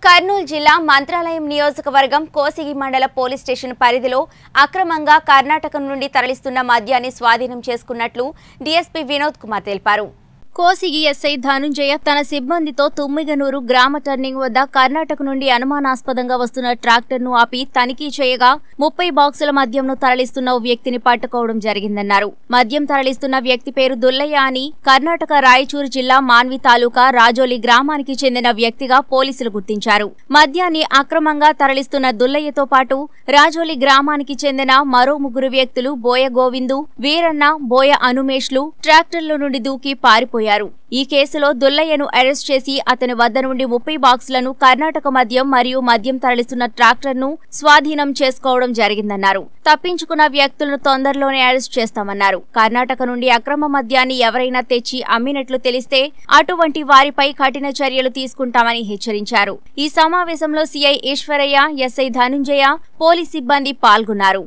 కర్నూలు జిల్లా మంత్రాలయం నియోజకవర్గం కోసిగి మండల పోలీస్ స్టేషన్ పరిధిలో అక్రమంగా కర్ణాటక నుండి తరలిస్తున్న మద్యాన్ని స్వాధీనం చేసుకున్నట్లు డీఎస్పీ వినోద్ కుమార్ తెలిపారు కోసిగి ఎస్ఐ ధనుంజయ తన సిబ్బందితో తుమ్మిగనూరు గ్రామ టర్నింగ్ వద్ద కర్ణాటక నుండి అనుమానాస్పదంగా వస్తున్న ట్రాక్టర్ను ఆపి తనిఖీ చేయగా ముప్పై బాక్సుల మద్యంను తరలిస్తున్న ఓ వ్యక్తిని పట్టుకోవడం జరిగిందన్నారు మద్యం తరలిస్తున్న వ్యక్తి పేరు దుల్లయ్య అని కర్ణాటక రాయచూరు జిల్లా మాన్వి తాలూకా రాజోలి గ్రామానికి చెందిన వ్యక్తిగా పోలీసులు గుర్తించారు మద్యాన్ని అక్రమంగా తరలిస్తున్న దుల్లయ్యతో పాటు రాజోలి గ్రామానికి చెందిన మరో ముగ్గురు వ్యక్తులు బోయ గోవిందు వీరన్న బోయ అనుమేష్లు ట్రాక్టర్ల నుండి దూకి పారిపోయారు ఈ కేసులో దుల్లయ్యను అరెస్ట్ చేసి అతని వద్ద నుండి ముప్పై బాక్సులను కర్ణాటక మద్యం మరియు మద్యం తరలిస్తున్న ట్రాక్టర్ను స్వాధీనం చేసుకోవడం జరిగిందన్నారు తప్పించుకున్న వ్యక్తులను తొందరలోనే అరెస్ట్ చేస్తామన్నారు కర్ణాటక నుండి అక్రమ మద్యాన్ని ఎవరైనా తెచ్చి అమ్మినట్లు తెలిస్తే అటువంటి వారిపై కఠిన చర్యలు తీసుకుంటామని హెచ్చరించారు ఈ సమావేశంలో CI Eswaraiah SI Dhanunjaya police సిబ్బంది పాల్గొన్నారు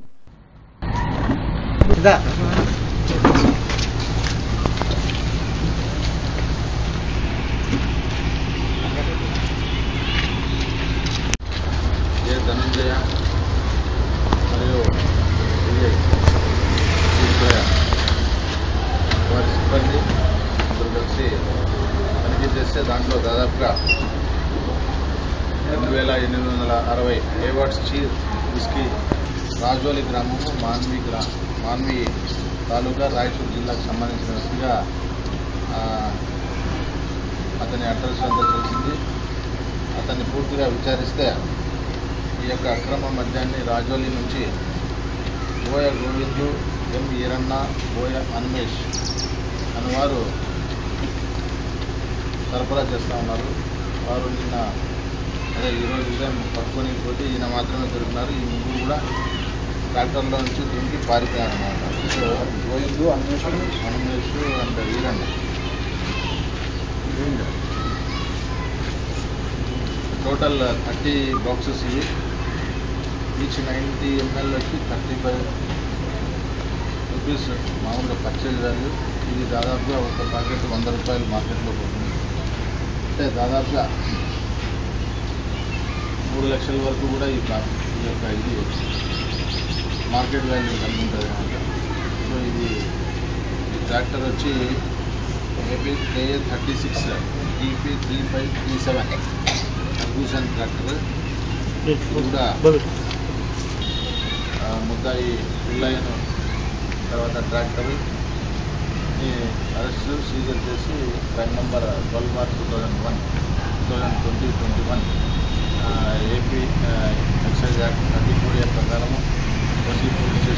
ఇదా ఏ ధనంజయ మరియు విజయ్ ఈశ్వరయ్య వారి సిబ్బంది అందరూ కలిసి తనిఖీ చేస్తే దాంట్లో దాదాపుగా రెండు వేల ఎనిమిది వందల అరవై ఏవార్డ్స్ చీ విస్కీ రాజోలి గ్రామము మాన్వి గ్రా మాన్వి తాలూకా రాయచూరు జిల్లాకు సంబంధించిన వ్యక్తిగా ఆ, అతని అడ్రస్ అంతా తెలిసింది అతన్ని పూర్తిగా విచారిస్తే ఈ యొక్క అక్రమ మద్యాన్ని రాజోలి నుంచి బోయ గోవిందు ఎం ఈరన్న బోయ అన్మేష్ అనేవారు సరఫరా చేస్తూ ఉన్నారు వారు నిన్న అదే ఈరోజు ఉదయం పట్టుకొని పోతే ఈయన మాత్రమే దొరికినారు ఈ ముగ్గురు కూడా ట్రాక్టర్లో నుంచి దింపి పారిపోయారు అన్నమాట so Govindu Anmesh Anmesh and Eeranna total thirty boxes ఇవి ఈచ్ నైంటీ ఎంఎల్ వచ్చి థర్టీ ఫైవ్ రూపీస్ మామూలుగా పర్చేజ్ వాల్యూ ఇది దాదాపుగా ఒక ప్యాకెట్ వంద రూపాయలు మార్కెట్లో పోతుంది అంటే దాదాపుగా మూడు లక్షల వరకు కూడా ఈ ప్రా- ఈ యొక్క ఇది మార్కెట్ వాల్యూ కలిగి ఉంటుంది అనమాట సో ఇది ఈ ట్రాక్టర్ వచ్చి AP KA thirty six TP three five three seven Ferguson tractor ఇది కూడా ఆ, ముద్దాయి పిల్లయ్యను తర్వాత ట్రాక్టర్ అరెస్ట్ సీజర్ చేసి crime number twelve bar two thousand one two thousand twenty twenty one AP excise act thirty four year ప్రకారము కోసి police